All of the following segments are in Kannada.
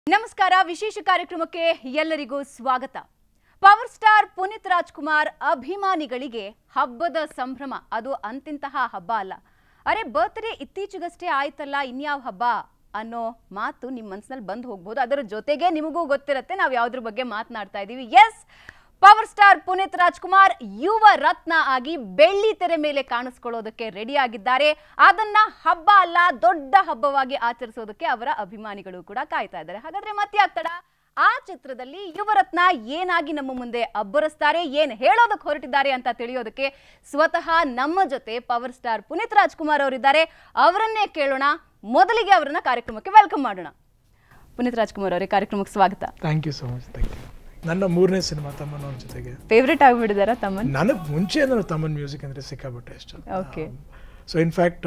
ನಮಸ್ಕಾರ ವಿಶೇಷ ಕಾರ್ಯಕ್ರಮಕ್ಕೆ ಎಲ್ಲರಿಗೂ ಸ್ವಾಗತ ಪವರ್ ಸ್ಟಾರ್ ಪುನೀತ್ ರಾಜ್ಕುಮಾರ್ ಅಭಿಮಾನಿಗಳಿಗೆ ಹಬ್ಬದ ಸಂಭ್ರಮ ಅದು ಅಂತಿಂತಹ ಹಬ್ಬ ಅಲ್ಲ ಅರೆ ಬರ್ತ್ಡೇ ಇತ್ತೀಚೆಗಷ್ಟೇ ಆಯ್ತಲ್ಲ ಇನ್ಯಾವ ಹಬ್ಬ ಅನ್ನೋ ಮಾತು ನಿಮ್ಮ ಮನಸ್ಸಿನಲ್ಲಿ ಬಂದು ಹೋಗ್ಬೋದು ಅದರ ಜೊತೆಗೆ ನಿಮಗೂ ಗೊತ್ತಿರುತ್ತೆ ನಾವು ಯಾವುದ್ರ ಬಗ್ಗೆ ಮಾತನಾಡ್ತಾ ಇದ್ದೀವಿ yes power star Puneeth Rajkumar Yuva Rathna ಆಗಿ ಬೆಳ್ಳಿ ತೆರೆ ಮೇಲೆ ಕಾಣಿಸ್ಕೊಳ್ಳೋದಕ್ಕೆ ರೆಡಿ ಆಗಿದ್ದಾರೆ ಅದನ್ನ ಹಬ್ಬ ಅಲ್ಲ ದೊಡ್ಡ ಹಬ್ಬವಾಗಿ ಆಚರಿಸೋದಕ್ಕೆ ಅವರ ಅಭಿಮಾನಿಗಳು ಕೂಡ ಕಾಯ್ತಾ ಇದ್ದಾರೆ ಹಾಗಾದ್ರೆ ಮತ್ತೆ ಆಗ್ತಡ ಆ ಚಿತ್ರದಲ್ಲಿ ಯುವರತ್ನ ಏನಾಗಿ ನಮ್ಮ ಮುಂದೆ ಅಬ್ಬರಿಸ್ತಾರೆ ಏನ್ ಹೇಳೋದಕ್ಕೆ ಹೊರಟಿದ್ದಾರೆ ಅಂತ ತಿಳಿಯೋದಕ್ಕೆ ಸ್ವತಃ ನಮ್ಮ ಜೊತೆ ಪವರ್ ಸ್ಟಾರ್ ಪುನೀತ್ ರಾಜ್ಕುಮಾರ್ ಅವರಿದ್ದಾರೆ ಅವರನ್ನೇ ಕೇಳೋಣ ಮೊದಲಿಗೆ ಅವರನ್ನ ಕಾರ್ಯಕ್ರಮಕ್ಕೆ ವೆಲ್ಕಮ್ ಮಾಡೋಣ ಪುನೀತ್ ರಾಜ್ಕುಮಾರ್ ಅವರೇ ಕಾರ್ಯಕ್ರಮಕ್ಕೆ ಸ್ವಾಗತ thank you so much thank you ನನ್ನ ಮೂರನೇ ಸಿನಿಮಾ ತಮ್ಮನವ್ರ ಜೊತೆಗೆ ಫೇವ್ರೇಟ್ ಆಗಿಬಿಟ್ಟಿದಾರ ತಮ್ಮನ್ ನನಗೆ ಮುಂಚೆಯಿಂದ ತಮ್ಮನ ಮ್ಯೂಸಿಕ್ ಅಂದರೆ ಸಿಕ್ಕಾಬಿಟ್ಟೆ ಇಷ್ಟ Okay. ಸೊ ಇನ್ಫ್ಯಾಕ್ಟ್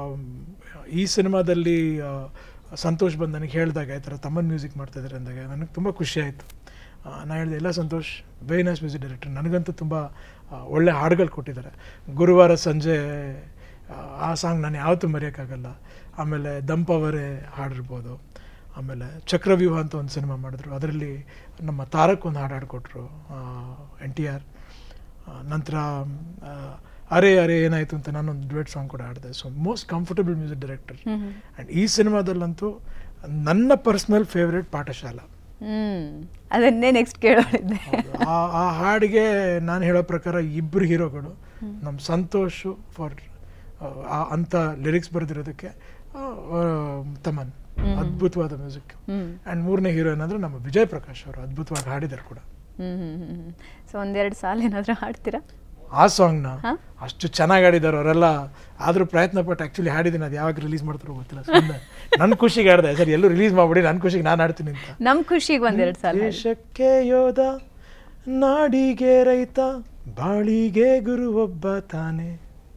ಈ ಸಿನಿಮಾದಲ್ಲಿ ಆ, ಸಂತೋಷ್ ಬಂದು ನನಗೆ ಹೇಳಿದಾಗ ಈ ಥರ ತಮ್ಮನ ಮ್ಯೂಸಿಕ್ ಮಾಡ್ತಾಯಿದ್ದಾರೆ ಅಂದಾಗ ನನಗೆ ತುಂಬ ಖುಷಿ ಆಯಿತು ನಾನು ಹೇಳಿದೆ ಎಲ್ಲ Santhosh very nice music director ನನಗಂತೂ ತುಂಬ ಆ, ಒಳ್ಳೆ ಹಾಡುಗಳು ಕೊಟ್ಟಿದ್ದಾರೆ ಗುರುವಾರ ಸಂಜೆ ಆ, ಆ ಸಾಂಗ್ ನಾನು ಯಾವತ್ತೂ ಮರೆಯೋಕ್ಕಾಗಲ್ಲ ಆಮೇಲೆ ದಂಪವರೇ ಹಾಡಿರ್ಬೋದು ಆಮೇಲೆ ಚಕ್ರವ್ಯೂಹ ಅಂತ ಒಂದು ಸಿನಿಮಾ ಮಾಡಿದ್ರು ಅದರಲ್ಲಿ ನಮ್ಮ ತಾರಕ್ ಒಂದು ಹಾಡು ಹಾಡ್ಕೊಟ್ರು ಎನ್ ಟಿ ಆರ್ ನಂತರ ಆ, ಅರೆ ಅರೆ ಏನಾಯಿತು ಅಂತ ನಾನೊಂದು ಡ್ವೇಟ್ ಸಾಂಗ್ ಕೂಡ ಹಾಡಿದೆ so most comfortable music director and ಈ ಸಿನಿಮಾದಲ್ಲಂತೂ ನನ್ನ ಪರ್ಸ್ನಲ್ ಫೇವ್ರೆಟ್ ಪಾಠಶಾಲಾ ಹ್ಮ್ ಅದನ್ನೇ ನೆಕ್ಸ್ಟ್ ಕೇಳೋಳಿದ್ದೆ ಆ ಆ ಹಾಡಿಗೆ ನಾನು ಹೇಳೋ ಪ್ರಕಾರ ಇಬ್ಬರು ಹೀರೋಗಳು ನಮ್ಮ ಸಂತೋಷು ಫಾರ್ ಅಂತ ಲಿರಿಕ್ಸ್ ಬರೆದಿರೋದಕ್ಕೆ ಆ, ಆ, ತಮನ್ ಅದ್ಭುತವಾದ ಮ್ಯೂಸಿಕ್ ಹ್ಮ್ ಆ್ಯಂಡ್ ಮೂರನೇ ಹೀರೋ ಏನಂದ್ರೆ ನಮ್ಮ ವಿಜಯ್ ಪ್ರಕಾಶ್ ಅವರು ಅದ್ಭುತವಾಗಿ ಹಾಡಿದ್ದಾರೆ ಕೂಡ ಹ್ಮ್ ಹ್ಮ್ ಹ್ಮ್ ಸೊ ಒಂದೆರಡು ಸಾಲ ಏನಾದ್ರೂ ಹಾಡ್ತೀರಾ ಆ ಸಾಂಗ್ನ ಹಾ? ಅಷ್ಟು ಚೆನ್ನಾಗಿ ಹಾಡಿದ್ದಾರೆ ಅವರೆಲ್ಲ ಆದರೂ ಪ್ರಯತ್ನ ಪಟ್ಟು ಆ್ಯಕ್ಚುಲಿ ಹಾಡಿದ್ದೀನಿ ಅದು ಯಾವಾಗ ರಿಲೀಸ್ ಮಾಡ್ತಾರೋ ಗೊತ್ತಿಲ್ಲ ಸುಮ್ಮನೆ ನನ್ನ ಖುಷಿಗೆ ಹಾಡಿದೆ ಸರ್ ಎಲ್ಲೂ ರಿಲೀಸ್ ಮಾಡ್ಬಿಡಿ ನನ್ನ ಖುಷಿಗೆ ನಾನು ಹಾಡ್ತೀನಿ ಅಂತ ನಮ್ ಖುಷಿಗೆ ಒಂದೆರಡು ಸಾಲ ಹಾಡಿ. ದೇಶಕ್ಕೆ ಯೋಧ ನಾಡಿಗೆ ರೈತ ಬಾಳಿಗೆ ಗುರು ಒಬ್ಬ ತಾನೆ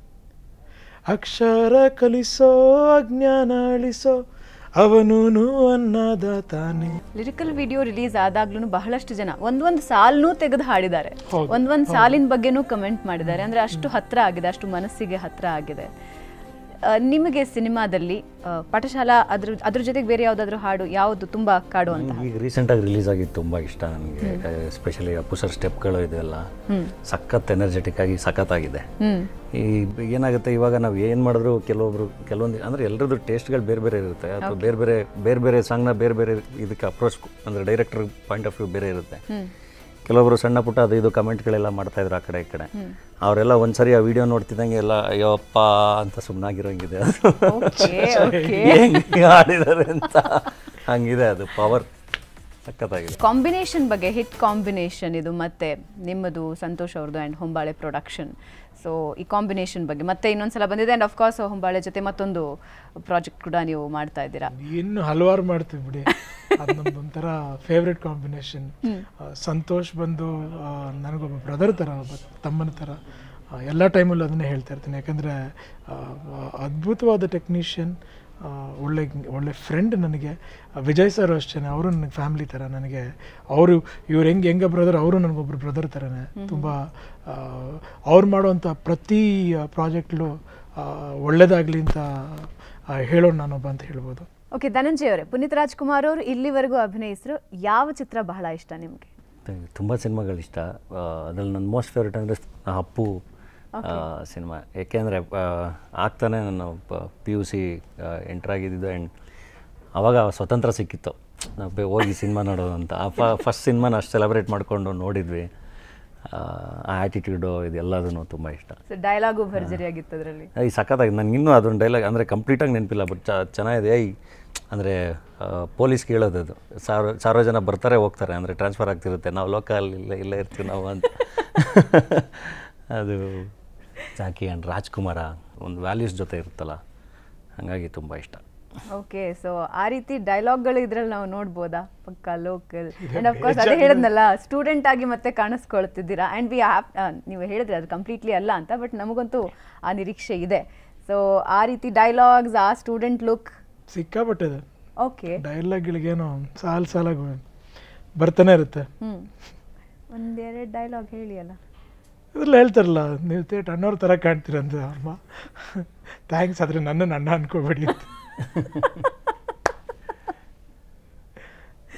ಅಕ್ಷರ ಕಲಿಸೋ ಅಜ್ಞಾನ ಅಳಿಸೋ ಅವನೂನು ಅನ್ನದ ತಾನೆ ಲಿರಿಕಲ್ ವಿಡಿಯೋ ರಿಲೀಸ್ ಆದಾಗ್ಲೂ ಬಹಳಷ್ಟು ಜನ ಒಂದೊಂದು ಸಾಲ್ನೂ ತೆಗೆದು ಹಾಡಿದ್ದಾರೆ ಹೌದು, ಒಂದೊಂದು ಸಾಲಿನ ಬಗ್ಗೆನೂ ಕಮೆಂಟ್ ಮಾಡಿದ್ದಾರೆ ಅಂದ್ರೆ ಅಷ್ಟು ಹತ್ರ ಆಗಿದೆ ಅಷ್ಟು ಮನಸ್ಸಿಗೆ ಹತ್ರ ಆಗಿದೆ ಆ, ನಿಮಗೆ ಸಿನಿಮಾದಲ್ಲಿ ಆ, ಪಾಠಶಾಲಾ ಅದ್ರ ಅದ್ರ ಜೊತೆಗೆ ಬೇರೆ ಯಾವ್ದಾದ್ರು ಹಾಡು ಯಾವುದು ತುಂಬಾ ಕಾಡುವಂತ ಈಗ ರೀಸೆಂಟಾಗಿ ರಿಲೀಸ್ ಆಗಿದ್ದು ತುಂಬ ಇಷ್ಟ ನನಗೆ ಎಸ್ಪೆಷಲಿ ಅಪ್ಪು ಸರ್ ಸ್ಟೆಪ್ಗಳು ಇದೆಲ್ಲ ಸಖತ್ ಎನರ್ಜೆಟಿಕ್ ಆಗಿ ಸಖತ್ತಾಗಿದೆ ಹ್ಮ್ ಈ ಬ- ಏನಾಗುತ್ತೆ ಇವಾಗ ನಾವು ಏನು ಮಾಡಿದ್ರು ಕೆಲವೊಬ್ರು ಕೆಲವೊಂದು ಅಂದರೆ ಎಲ್ಲರದ್ದು ಟೇಸ್ಟ್ಗಳು ಬೇರೆ ಬೇರೆ ಇರುತ್ತೆ ಅಥವಾ ಬೇರೆ ಬೇರೆ ಬೇರೆ ಬೇರೆ ಸಾಂಗ್ನ ಬೇರೆ ಬೇರೆ ಇದಕ್ಕೆ ಅಪ್ರೋಚ್ ಅಂದರೆ ಡೈರೆಕ್ಟರ್ ಪಾಯಿಂಟ್ ಆಫ್ ವ್ಯೂ ಬೇರೆ ಇರುತ್ತೆ ಕೆಲವೊಬ್ರು ಸಣ್ಣ ಪುಟ್ಟ ಅದು ಇದು ಕಮೆಂಟ್ಗಳೆಲ್ಲ ಮಾಡ್ತಾ ಇದ್ರು ಆ ಕಡೆ ಈ ಕಡೆ ಅವರೆಲ್ಲ ಒಂದ್ಸರಿ ಆ ವಿಡಿಯೋ ನೋಡ್ತಿದ್ದಂಗೆ ಎಲ್ಲ ಅಯ್ಯೋಪ್ಪ ಅಂತ ಸುಮ್ಮನಾಗಿರೋಂಗಿದೆ ಅದು ಓಕೆ ಓಕೆ ಹೆಂಗೆ ಆಡಿದ್ದಾರೆ ಅಂತ ಹಂಗಿದೆ ಅದು ಪವರ್ ಸಖತ್ತಾಗಿದೆ ಕಾಂಬಿನೇಷನ್ ಬಗ್ಗೆ ಹಿಟ್ ಕಾಂಬಿನೇಷನ್ ಇದು ಮತ್ತೆ ನಿಮ್ಮದು ಸಂತೋಷ್ ಅವ್ರದ್ದು ಆ್ಯಂಡ್ ಹೊಂಬಾಳೆ ಪ್ರೊಡಕ್ಷನ್ ಸೊ ಈ ಕಾಂಬಿನೇಷನ್ ಬಗ್ಗೆ ಮತ್ತೆ ಇನ್ನೊಂದ್ಸಲ ಬಂದಿದೆ ಆ್ಯಂಡ್ ಅಫ್ಕೋರ್ಸ್ ಹೊಂಬಾಳೆ ಜೊತೆ ಮತ್ತೊಂದು ಪ್ರಾಜೆಕ್ಟ್ ಕೂಡ ನೀವು ಮಾಡ್ತಾ ಇದ್ದೀರಾ ಇನ್ನು ಹಲವಾರು ಮಾಡ್ತೀವಿ ಬಿಡಿ ಅದು ನಮ್ದು ಒಂಥರ ಫೇವ್ರೆಟ್ ಕಾಂಬಿನೇಷನ್ ಸಂತೋಷ್ ಬಂದು ಆ, ನನಗೊಬ್ಬ ಬ್ರದರ್ ಥರ ಒಬ್ಬ ತಮ್ಮನ ಥರ ಆ, ಎಲ್ಲ ಟೈಮಲ್ಲೂ ಅದನ್ನೇ ಹೇಳ್ತಾ ಇರ್ತೀನಿ ಯಾಕಂದರೆ ಅದ್ಭುತವಾದ ಟೆಕ್ನಿಷಿಯನ್ ಒಳ್ಳೆ ಒಳ್ಳೆ ಫ್ರೆಂಡ್ ನನಗೆ ಆ, ವಿಜಯ್ ಸರ್ ಅಷ್ಟೇ ಅವರು ನನಗೆ ಫ್ಯಾಮಿಲಿ ಥರ ನನಗೆ ಅವರು ಇವ್ರು ಹೆಂಗೆ ಹೆಂಗೆ ಬ್ರದರ್ ಅವರು ನನಗೊಬ್ರು ಬ್ರದರ್ ಥರನೇ ತುಂಬ ಅವ್ರು ಮಾಡುವಂಥ ಪ್ರತಿ ಪ್ರಾಜೆಕ್ಟ್ಲು ಒಳ್ಳೇದಾಗಲಿ ಅಂತ ಆ, ಹೇಳೋನು ನಾನೊಬ್ಬ ಅಂತ ಹೇಳ್ಬೋದು ಓಕೆ ಧನಂಜಯ್ ಅವರೇ ಪುನೀತ್ ರಾಜ್ಕುಮಾರ್ ಅವರು ಇಲ್ಲಿವರೆಗೂ ಅಭಿನಯಿಸಿದ್ರು ಯಾವ ಚಿತ್ರ ಬಹಳ ಇಷ್ಟ ನಿಮಗೆ ತುಂಬ ಸಿನಿಮಾಗಳು ಇಷ್ಟ ಅದ್ರಲ್ಲಿ ನನ್ನ ಮೋಸ್ಟ್ ಫೇವ್ರೇಟ್ ಅಂದರೆ ಅಪ್ಪು ಸಿನಿಮಾ ಏಕೆಂದರೆ ಆಗ್ತಾನೆ ನಾನು ಪಿ ಯು ಸಿ ಎಂಟ್ರಾಗಿದ್ದು ಆ್ಯಂಡ್ ಆವಾಗ ಸ್ವತಂತ್ರ ಸಿಕ್ಕಿತ್ತು ನಾವು ಬೆ- ಹೋಗಿ ಸಿನಿಮಾ ನೋಡೋದು ಅಂತ ಆ ಫಸ್ಟ್ ಸಿನಿಮಾನ ಅಷ್ಟು ಸೆಲೆಬ್ರೇಟ್ ಮಾಡಿಕೊಂಡು ನೋಡಿದ್ವಿ ಆ ಆ್ಯಟಿಟ್ಯೂಡು ಇದೆಲ್ಲದೂ ತುಂಬ ಇಷ್ಟ ಸೊ ಡೈಲಾಗು ಭರ್ಜರಿಯಾಗಿತ್ತು ಅದರಲ್ಲಿ ಈ ಸಖತ್ತಾಗಿ ನನಗೆ ಇನ್ನೂ ಅದೊಂದು ಡೈಲಾಗ್ ಅಂದರೆ ಕಂಪ್ಲೀಟಾಗಿ ನೆನಪಿಲ್ಲ ಬಟ್ ಚೆನ್ನಾಗಿದೆ ಐ ಅಂದರೆ ಪೊಲೀಸ್ ಕೇಳೋದು ಅದು ಸಾವಿರ ಸಾವಿರ ಜನ ಬರ್ತಾರೆ ಹೋಗ್ತಾರೆ ಅಂದರೆ ಟ್ರಾನ್ಸ್ಫರ್ ಆಗ್ತಿರುತ್ತೆ ನಾವು ಲೋಕಲ್ ಇಲ್ಲ ಇಲ್ಲೇ ಇರ್ತೀವಿ ನಾವು ಅಂತ ಅದು ಜಾಕಿ ಆ್ಯಂಡ್ ರಾಜ್ಕುಮಾರ ಒಂದು ವ್ಯಾಲ್ಯೂಸ್ ಜೊತೆ ಇರುತ್ತಲ್ಲ ಹಾಗಾಗಿ ತುಂಬ ಇಷ್ಟ ಓಕೆ ಸೊ ಆ ರೀತಿ ಡೈಲಾಗ್ಗಳು ಇದ್ರಲ್ಲಿ ನಾವು ನೋಡ್ಬೋದಾ ಪಕ್ಕ ಲೋಕಲ್ ಅಂಡ್ ಅಫ್ಕೋರ್ಸ್ ಅದೇ ಹೇಳಿದ್ನಲ್ಲ ಸ್ಟೂಡೆಂಟ್ ಆಗಿ ಮತ್ತೆ ಕಾಣಿಸ್ಕೊಳ್ತಿದ್ದೀರಾ ಆ್ಯಂಡ್ ವಿ ಹ್ಯಾವ್ ನೀವು ಹೇಳಿದ್ರಿ ಅದು ಕಂಪ್ಲೀಟ್ಲಿ ಅಲ್ಲ ಅಂತ ಬಟ್ ನಮಗಂತೂ ಆ ನಿರೀಕ್ಷೆ ಇದೆ ಸೊ ಆ ರೀತಿ ಡೈಲಾಗ್ಸ್ ಆ ಸ್ಟೂಡೆಂಟ್ ಲುಕ್ ಸಿಕ್ಕಾಪಟ್ಟಿದೆ ಓಕೆ ಡೈಲಾಗ್ಗಳಿಗೇನೋ ಸಾಲು ಸಾಲಾಗಿ ಬರ್ತಾನೆ ಇರುತ್ತೆ ಹ್ಞೂ ಒಂದೆರಡು ಡೈಲಾಗ್ ಹೇಳಿ ಅಲ್ಲ ಇದ್ರಲ್ಲಿ ಹೇಳ್ತಾರಲ್ಲ ನೀವು ತೇಟ್ ಅಣ್ಣವ್ರ ಥರ ಕಾಣ್ತೀರಂತ ಅಮ್ಮ ಥ್ಯಾಂಕ್ಸ್ ಆದರೆ ನನ್ನನ್ನು ಅಣ್ಣ ಅನ್ಕೋಬೇಡಿ ಅಂತ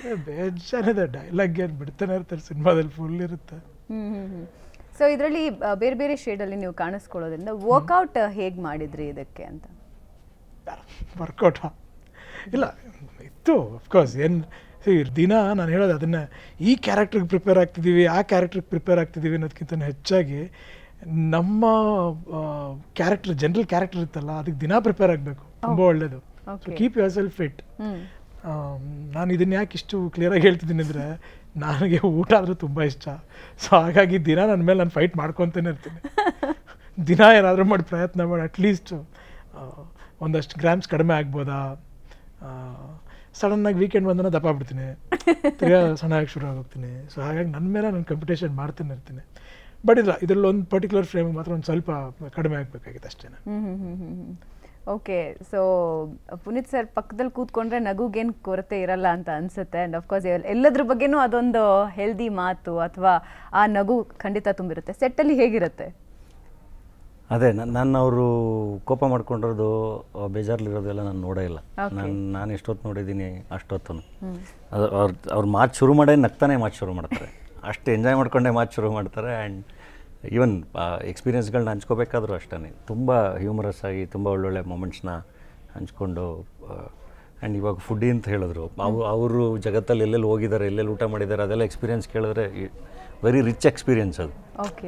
ಬೇಜಾನಿದೆ ಡೈಲಾಗ್ ಏನು ಬಿಡ್ತಾನೆ ಇರ್ತಾರೆ ಸಿನಿಮಾದಲ್ಲಿ ಫುಲ್ ಇರುತ್ತೆ ಸೊ ಇದರಲ್ಲಿ ಬೇರೆ ಬೇರೆ ಶೇಡಲ್ಲಿ ನೀವು ಕಾಣಿಸ್ಕೊಳ್ಳೋದ್ರಿಂದ ವರ್ಕೌಟ್ ಹೇಗೆ ಮಾಡಿದ್ರಿ ಇದಕ್ಕೆ ಅಂತ ವರ್ಕೌಟ ಇಲ್ಲ ಇತ್ತು ಅಫ್ಕೋರ್ಸ್ ಏನು ದಿನ ನಾನು ಹೇಳೋದು ಅದನ್ನು ಈ ಕ್ಯಾರೆಕ್ಟ್ರಿಗೆ ಪ್ರಿಪೇರ್ ಆಗ್ತಿದ್ದೀವಿ ಆ ಕ್ಯಾರೆಕ್ಟ್ರಿಗೆ ಪ್ರಿಪೇರ್ ಆಗ್ತಿದ್ದೀವಿ ಅನ್ನೋದಕ್ಕಿಂತ ಹೆಚ್ಚಾಗಿ ನಮ್ಮ ಕ್ಯಾರೆಕ್ಟರ್ ಜನರಲ್ ಕ್ಯಾರೆಕ್ಟರ್ ಇರುತ್ತಲ್ಲ ಅದಕ್ಕೆ ದಿನ ಪ್ರಿಪೇರ್ ಆಗಬೇಕು ತುಂಬ ಒಳ್ಳೆಯದು Okay. Keep yourself fit hmm ನಾನು ಇದನ್ನ ಯಾಕೆ ಇಷ್ಟು ಕ್ಲಿಯರಾಗಿ ಹೇಳ್ತಿದ್ದೀನಿ ಅಂದರೆ ನನಗೆ ಊಟ ಅಂದರೆ ತುಂಬ ಇಷ್ಟ ಸೊ ಹಾಗಾಗಿ ದಿನ ನನ್ನ ಮೇಲೆ ನಾನು ಫೈಟ್ ಮಾಡ್ಕೊತಾನೆ ಇರ್ತೀನಿ ದಿನ ಏನಾದರೂ ಮಾಡಿ ಪ್ರಯತ್ನ ಮಾಡಿ ಅಟ್ಲೀಸ್ಟ್ ಒಂದಷ್ಟು ಗ್ರಾಮ್ಸ್ ಕಡಿಮೆ ಆಗ್ಬೋದಾ ಸಡನ್ನಾಗಿ ವೀಕೆಂಡ್ ಬಂದನ ದಪ್ಪ ಬಿಡ್ತೀನಿ ತಿರ್ಗಾ ಸಣ್ಣಾಗಿ ಶುರು ಆಗೋಗ್ತೀನಿ ಸೊ ಹಾಗಾಗಿ ನನ್ನ ಮೇಲೆ ನಾನು ಕಂಪಿಟೇಷನ್ ಮಾಡ್ತಾನೆ ಇರ್ತೀನಿ ಬಟ್ ಇಲ್ಲ ಇದರಲ್ಲಿ ಒಂದು ಪರ್ಟಿಕ್ಯುಲರ್ ಫ್ರೇಮ್ ಮಾತ್ರ ಒಂದು ಸ್ವಲ್ಪ ಕಡಿಮೆ ಆಗಬೇಕಾಗಿತ್ತು ಅಷ್ಟೇ ಓಕೆ ಸೊ ಪುನೀತ್ ಸರ್ ಪಕ್ಕದಲ್ಲಿ ಕೂತ್ಕೊಂಡ್ರೆ ನಗುಗೇನು ಕೊರತೆ ಇರಲ್ಲ ಅಂತ ಅನ್ಸುತ್ತೆ ಆ್ಯಂಡ್ ಅಫ್ಕೋರ್ಸ್ ಎಲ್ಲದ್ರ ಬಗ್ಗೆನೂ ಅದೊಂದು ಹೆಲ್ದಿ ಮಾತು ಅಥವಾ ಆ ನಗು ಖಂಡಿತ ತುಂಬಿರುತ್ತೆ ಸೆಟ್ಟಲ್ಲಿ ಹೇಗಿರುತ್ತೆ ಅದೇ ನಾನು ಅವರು ಕೋಪ ಮಾಡ್ಕೊಂಡಿರೋದು ಬೇಜಾರ್ಲಿರೋದೆಲ್ಲ ನಾನು ನೋಡೇ ಇಲ್ಲ Okay. ನಾನು ನಾನು ಎಷ್ಟೊತ್ತು ನೋಡಿದ್ದೀನಿ ಅಷ್ಟೊತ್ತು ಅದು ಅವ್ರ ಅವ್ರ ಮಾತು ಶುರು ಮಾಡೇ ನಗ್ತಾನೆ ಮಾತು ಶುರು ಮಾಡ್ತಾರೆ ಅಷ್ಟು ಎಂಜಾಯ್ ಮಾಡ್ಕೊಂಡೇ ಮಾತು ಶುರು ಮಾಡ್ತಾರೆ ಆ್ಯಂಡ್ ಈವನ್ ಎಕ್ಸ್ಪೀರಿಯನ್ಸ್ಗಳನ್ನ ಹಂಚ್ಕೋಬೇಕಾದ್ರೂ ಅಷ್ಟೇ ತುಂಬ ಹ್ಯೂಮರಸ್ ಆಗಿ ತುಂಬ ಒಳ್ಳೊಳ್ಳೆ ಮೂಮೆಂಟ್ಸ್ನ ಹಂಚ್ಕೊಂಡು ಆ್ಯಂಡ್ ಇವಾಗ ಫುಡ್ಡಿ ಅಂತ ಹೇಳಿದ್ರು ಅವು ಅವರು ಜಗತ್ತಲ್ಲಿ ಎಲ್ಲೆಲ್ಲಿ ಹೋಗಿದ್ದಾರೆ ಎಲ್ಲೆಲ್ಲಿ ಊಟ ಮಾಡಿದ್ದಾರೆ ಅದೆಲ್ಲ ಎಕ್ಸ್ಪೀರಿಯನ್ಸ್ ಕೇಳಿದ್ರೆ ವೆರಿ ರಿಚ್ ಎಕ್ಸ್ಪೀರಿಯನ್ಸ್ ಅದು ಓಕೆ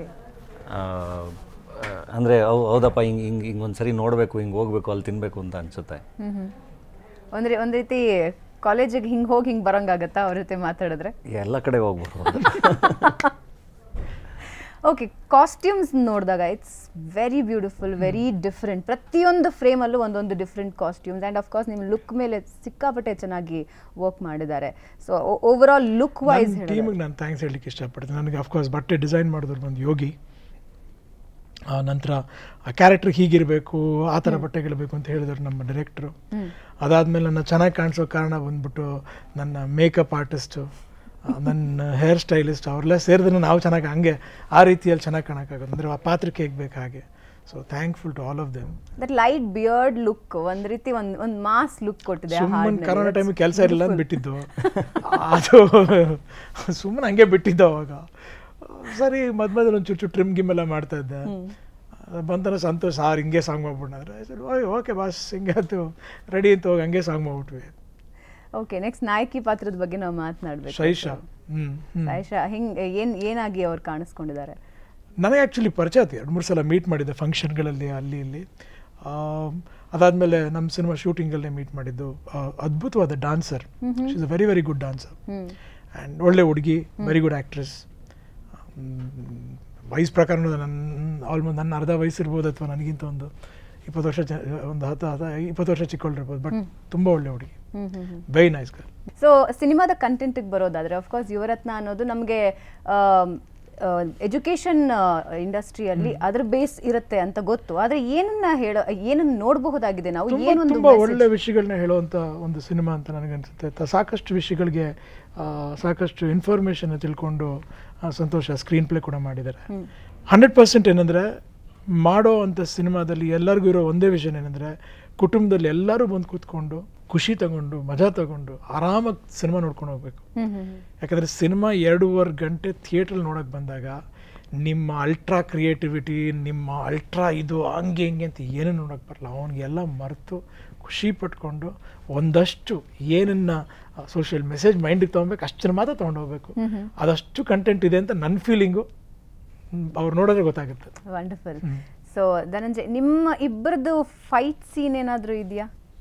ಅಂದರೆ ಅವು ಹೌದಪ್ಪ ಹಿಂಗೆ ಹಿಂಗೆ ಹಿಂಗೆ ಒಂದು ಸರಿ ನೋಡಬೇಕು ಹಿಂಗೆ ಹೋಗ್ಬೇಕು ಅಲ್ಲಿ ತಿನ್ನಬೇಕು ಅಂತ ಅನಿಸುತ್ತೆ ಹ್ಮ್ ಹ್ಮ್ ಒಂದ್ರೆ ಒಂದ್ ರೀತಿ ಕಾಲೇಜಿಗೆ ಹಿಂಗೆ ಹೋಗಿ ಹಿಂಗೆ ಬರೋಂಗಾಗತ್ತಾ ಅವ್ರ ಜೊತೆ ಮಾತಾಡಿದ್ರೆ ಎಲ್ಲ ಕಡೆ ಹೋಗ್ಬೋದು ಓಕೆ ಕಾಸ್ಟ್ಯೂಮ್ಸ್ ನೋಡಿದಾಗ it's very beautiful very different ಪ್ರತಿಯೊಂದು ಫ್ರೇಮಲ್ಲೂ ಒಂದೊಂದು different costumes and of course ನಿಮ್ಮ ಲುಕ್ ಮೇಲೆ ಸಿಕ್ಕಾಪಟ್ಟೆ ಚೆನ್ನಾಗಿ ವರ್ಕ್ ಮಾಡಿದ್ದಾರೆ so overall look wise ನನ್ನ ಟೀಮಿಗೆ ನಾನು ಥ್ಯಾಂಕ್ಸ್ ಹೇಳಲಿಕ್ಕೆ ಇಷ್ಟಪಡ್ತೀನಿ ನನಗೆ ಅಫ್ಕೋರ್ಸ್ ಬಟ್ಟೆ ಡಿಸೈನ್ ಮಾಡಿದ್ರು ಬಂದು ಯೋಗಿ ಆ ನಂತರ ಆ ಕ್ಯಾರೆಕ್ಟರ್ ಹೀಗಿರಬೇಕು ಆ ಥರ ಬಟ್ಟೆಗಳಿರಬೇಕು ಅಂತ ಹೇಳಿದ್ರು ನಮ್ಮ ಡೈರೆಕ್ಟ್ರು ಅದಾದಮೇಲೆ ನನ್ನ ಚೆನ್ನಾಗಿ ಕಾಣಿಸೋ ಕಾರಣ ಬಂದ್ಬಿಟ್ಟು ನನ್ನ ಮೇಕಪ್ ಆರ್ಟಿಸ್ಟು ನನ್ನ ಹೇರ್ ಸ್ಟೈಲಿಸ್ಟ್ ಅವರೆಲ್ಲ ಸೇರಿದ್ರೆ ನಾವು ಚೆನ್ನಾಗಿ ಹಂಗೆ ಆ ರೀತಿಯಲ್ಲಿ ಚೆನ್ನಾಗಿ ಕಾಣೋಕ್ಕಾಗೋದು ಅಂದರೆ ಆ ಪಾತ್ರಕ್ಕೆ ಹೇಗೆ ಬೇಕು ಹಾಗೆ so thankful to all of them that light beard look ಒಂದ್ ರೀತಿ ಒಂದ್ ಒಂದ್ ಮಾಸ್ ಲುಕ್ ಕೊಟ್ಟಿದೆ ಆ ಸುಮ್ಮನೆ ಹಾಡ್ನಲ್ಲಿ. ಕರೋನಾ That's ಟೈಮಿಗೆ ಕೆಲಸ ಇರಲಿಲ್ಲ ಅಂತ beautiful. ಬಿಟ್ಟಿದ್ದು ಅದು ಸುಮ್ಮನೆ ಹಂಗೆ ಬಿಟ್ಟಿದ್ದು ಅವಾಗ ಸರಿ ಮಧ್ಯ ಮಧ್ಯದಲ್ಲಿ ಒಂದು ಚೂರು ಚೂರು ಟ್ರಿಮ್ ಗಿಮ್ ಎಲ್ಲ ಮಾಡ್ತಾ ಇದ್ದೆ ಬಂತನ ಸಂತೋಷ ಸಾರ್ ಹಿಂಗೆ ಸಾಂಗ್ ಮಾಡ್ಬಿಟ್ಟಾದ್ರೆ ಸರಿ ಓಕೆ ಬಾಸ್ ಹಿಂಗೆ ಆಯ್ತು ರೆಡಿ ಅಂತ ಹೋಗಿ ಹಂಗೆ ಸಾಂಗ್ ಮಾಡ್ಬಿಟ್ವಿ ಓಕೆ ನೆಕ್ಸ್ಟ್ ನಾಯಕಿ ಪಾತ್ರದ ಬಗ್ಗೆ ನಾವು ಮಾತನಾಡ್ಬೇಕು ಶೈಶಾ ಹ್ಮ್ ಹ್ಮ್ ಸಾಯಿಷಾ ಹಿಂಗ್ ಏನ್ ಏನಾಗಿ ಅವ್ರು ಕಾಣಿಸ್ಕೊಂಡಿದ್ದಾರೆ ನನಗೆ ಆ್ಯಕ್ಚುಲಿ ಪರಿಚಯ ಆಯ್ತು ಎರಡು ಮೂರು ಸಲ ಮೀಟ್ ಮಾಡಿದ್ದೆ ಫಂಕ್ಷನ್ಗಳಲ್ಲಿ ಅಲ್ಲಿ ಇಲ್ಲಿ ಅದಾದಮೇಲೆ ನಮ್ಮ ಸಿನಿಮಾ ಶೂಟಿಂಗಲ್ಲೇ ಮೀಟ್ ಮಾಡಿದ್ದು ಆ, ಅದ್ಭುತವಾದ dancer is a very very good dancer hmm and ಒಳ್ಳೆ ಹುಡುಗಿ ವೆರಿ ಗುಡ್ ಆ್ಯಕ್ಟ್ರೆಸ್ ವಯಸ್ಸು ಪ್ರಕಾರನೂ ನನ್ನ ಆಲ್ಮೋಸ್ಟ್ ನನ್ನ ಅರ್ಧ ವಯಸ್ಸು ಇರ್ಬೋದು ಅಥವಾ ನನಗಿಂತ ಒಂದು ಇಪ್ಪತ್ತು ವರ್ಷ ಜ- ಒಂದು ಹತ್ತು ಹತ್ತು ಇಪ್ಪತ್ತು ವರ್ಷ ಚಿಕ್ಕವಳಿರ್ಬೋದು ಬಟ್ ತುಂಬ ಒಳ್ಳೆ ಹುಡುಗಿ hmm hmm hmm very nice girl so ಸಿನಿಮಾದ ಕಂಟೆಂಟಿಗೆ ಬರೋದಾದ್ರೆ ಅಫ್ಕೋರ್ಸ್ ಯುವರತ್ನ ಅನ್ನೋದು ನಮಗೆ ಎಜುಕೇಶನ್ ಇಂಡಸ್ಟ್ರಿಯಲ್ಲಿ ಅದ್ರ ಬೇಸ್ ಇರುತ್ತೆ ಅಂತ ಗೊತ್ತು ಆದ್ರೆ ಏನನ್ನ ಹೇಳೋ ಏನನ್ನ ನೋಡಬಹುದಾಗಿದೆ ನಾವು ತುಂಬ ಏನೊಂದು ತುಂಬ ಒಳ್ಳೆ ವಿಷಯಗಳನ್ನ ಹೇಳುವಂಥ ಒಂದು ಸಿನಿಮಾ ಅಂತ ನನಗನ್ಸುತ್ತೆ ತ- ಸಾಕಷ್ಟು ವಿಷಯಗಳಿಗೆ ಆ, ಸಾಕಷ್ಟು ಇನ್ಫಾರ್ಮೇಷನ್ ತಿಳ್ಕೊಂಡು ಆ, ಸಂತೋಷ ಸ್ಕ್ರೀನ್ ಪ್ಲೇ ಕೂಡ ಮಾಡಿದ್ದಾರೆ ಹಂಡ್ರೆಡ್ ಪರ್ಸೆಂಟ್ ಏನಂದರೆ ಮಾಡೋ ಅಂಥ ಸಿನಿಮಾದಲ್ಲಿ ಎಲ್ಲರಿಗೂ ಇರೋ ಒಂದೇ ವಿಷಯ ಏನಂದರೆ ಕುಟುಂಬದಲ್ಲಿ ಎಲ್ಲರೂ ಬಂದು ಕೂತ್ಕೊಂಡು ಖುಷಿ ತಗೊಂಡು ಮಜಾ ತಗೊಂಡು ಆರಾಮಾಗಿ ಸಿನಿಮಾ ನೋಡ್ಕೊಂಡು ಹೋಗ್ಬೇಕು ಹ್ಮ್ ಹ್ಮ್ ಯಾಕಂದರೆ ಸಿನಿಮಾ ಎರಡೂವರೆ ಗಂಟೆ ಥಿಯೇಟ್ರಲ್ಲಿ ನೋಡೋಕೆ ಬಂದಾಗ ನಿಮ್ಮ ಅಲ್ಟ್ರಾ ಕ್ರಿಯೇಟಿವಿಟಿ ನಿಮ್ಮ ಅಲ್ಟ್ರಾ ಇದು ಹಂಗೆ ಹಿಂಗೆ ಅಂತ ಏನೂ ನೋಡೋಕೆ ಬರಲ್ಲ ಅವನಿಗೆಲ್ಲ ಮರೆತು ಖುಷಿ ಪಟ್ಕೊಂಡು ಒಂದಷ್ಟು ಏನನ್ನ ಸೋಷಿಯಲ್ ಮೆಸೇಜ್ ಮೈಂಡಿಗೆ ತೊಗೊಬೇಕು ಅಷ್ಟನ್ನು ಮಾತ್ರ ತೊಗೊಂಡು ಹೋಗ್ಬೇಕು ಅದಷ್ಟು ಕಂಟೆಂಟ್ ಇದೆ ಅಂತ ನನ್ನ ಫೀಲಿಂಗು ಅವ್ರು ನೋಡಿದ್ರೆ ಗೊತ್ತಾಗುತ್ತೆ ವಂಡರ್ಫುಲ್ ಹ್ಮ್. ಸೊ ಧನಂಜಯ್ ನಿಮ್ಮ ಇಬ್ಬರದು ಫೈಟ್ ಸೀನ್ ಏನಾದ್ರೂ ಇದೆಯಾ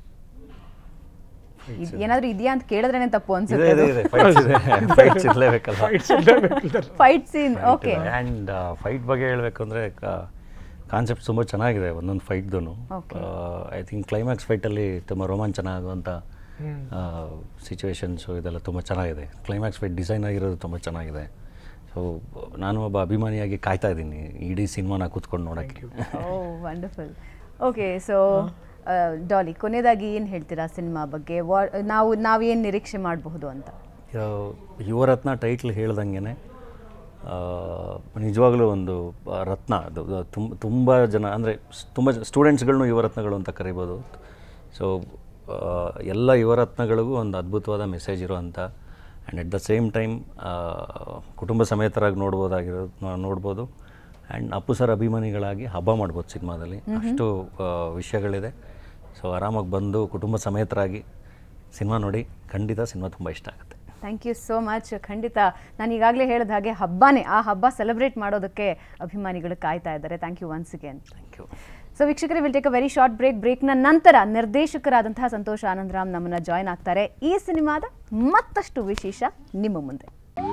ಇದ್- ಏನಾದ್ರೂ ಇದೆಯಾ ಅಂತ ಕೇಳಿದ್ರೇನೆ ತಪ್ಪು ಇದೆ ಅನ್ಸುತ್ತೆ ಇದೆ ಇದೆ ಫೈಟ್ಸ್ ಇದೆ ಫೈಟ್ಸ್ ಇರಲೇಬೇಕಲ್ಲ Fights ಇರ್ಲೇಬೇಕಲ್ಲ. Fight scene okay and fight ಬಗ್ಗೆ ಹೇಳಬೇಕು ಅಂದರೆ ಕಾನ್ಸೆಪ್ಟ್ ತುಂಬ ಚೆನ್ನಾಗಿದೆ ಒಂದೊಂದು ಫೈಟ್ದು Okay. ಐ ಥಿಂಕ್ ಕ್ಲೈಮ್ಯಾಕ್ಸ್ ಫೈಟಲ್ಲಿ ತುಂಬ ರೋಮಾಂಚನ ಆಗುವಂಥ ಹ್ಮ್. ಸಿಚುವೇಶನ್ಸು ಇದೆಲ್ಲ ತುಂಬ ಚೆನ್ನಾಗಿದೆ ಕ್ಲೈಮ್ಯಾಕ್ಸ್ ಫೈಟ್ ಡಿಸೈನ್ ಆಗಿರೋದು ತುಂಬ ಚೆನ್ನಾಗಿದೆ ಸೊ ನಾನು ಒಬ್ಬ ಅಭಿಮಾನಿಯಾಗಿ ಕಾಯ್ತಾ ಇದ್ದೀನಿ ಇಡೀ ಸಿನಿಮಾನ ಕೂತ್ಕೊಂಡು ನೋಡೋಕ್ಕೆ oh wonderful okay so Daali ಕೊನೆಯದಾಗಿ ಏನು ಹೇಳ್ತೀರಾ ಸಿನಿಮಾ ಬಗ್ಗೆ ವಾ- ನಾವು ನಾವೇನು ನಿರೀಕ್ಷೆ ಮಾಡಬಹುದು ಅಂತ ಯುವರತ್ನ ಟೈಟ್ಲ್ ಹೇಳ್ದಂಗೆ ನಿಜವಾಗ್ಲೂ ಒಂದು ಆ, ರತ್ನ ಅದು ತುಂಬ ತುಂಬ ಜನ ಅಂದರೆ ತುಂಬ ಸ್ಟೂಡೆಂಟ್ಸ್ಗಳನ್ನೂ ಯುವರತ್ನಗಳು ಅಂತ ಕರಿಬೋದು ಸೊ ಎಲ್ಲ ಯುವರತ್ನಗಳಿಗೂ ಒಂದು ಅದ್ಭುತವಾದ ಮೆಸೇಜ್ ಇರುವಂಥ and at the same time ಕುಟುಂಬ ಸಮೇತರಾಗಿ ನೋಡ್ಬೋದಾಗಿರೋದು ನೋ- ನೋಡ್ಬೋದು ಆ್ಯಂಡ್ ಅಪ್ಪು ಸರ್ ಅಭಿಮಾನಿಗಳಾಗಿ ಹಬ್ಬ ಮಾಡ್ಬೋದು ಸಿನಿಮಾದಲ್ಲಿ ಅಷ್ಟು ಆ, ವಿಷಯಗಳಿದೆ ಸೊ ಆರಾಮಾಗಿ ಬಂದು ಕುಟುಂಬ ಸಮೇತರಾಗಿ ಸಿನಿಮಾ ನೋಡಿ ಖಂಡಿತ ಸಿನಿಮಾ ತುಂಬ ಇಷ್ಟ ಆಗುತ್ತೆ ಥ್ಯಾಂಕ್ ಯು ಸೋ ಮಚ್ ಖಂಡಿತ ನಾನು ಈಗಾಗಲೇ ಹೇಳಿದ ಹಾಗೆ ಹಬ್ಬನೇ ಆ ಹಬ್ಬ ಸೆಲೆಬ್ರೇಟ್ ಮಾಡೋದಕ್ಕೆ ಅಭಿಮಾನಿಗಳು ಕಾಯ್ತಾ ಇದ್ದಾರೆ thank you once again thank you so ವೀಕ್ಷಕರೇ will take a very short break ಬ್ರೇಕ್ನ ನಂತರ ನಿರ್ದೇಶಕರಾದಂತಹ ಸಂತೋಷ್ ಆನಂದರಾಮ್ ನಮ್ಮನ್ನ ಜಾಯ್ನ್ ಆಗ್ತಾರೆ ಈ ಸಿನಿಮಾದ ಮತ್ತಷ್ಟು ವಿಶೇಷ ನಿಮ್ಮ ಮುಂದೆ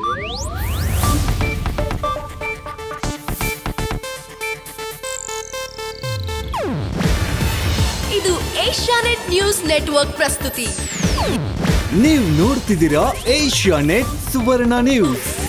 ಇದು ಏಷ್ಯಾನೆಟ್ ನ್ಯೂಸ್ ನೆಟ್ವರ್ಕ್ ಪ್ರಸ್ತುತಿ ನೀವು ನೋಡ್ತಿದ್ದೀರಾ ಏಷ್ಯಾ ನೆಟ್ ಸುವರ್ಣ ನ್ಯೂಸ್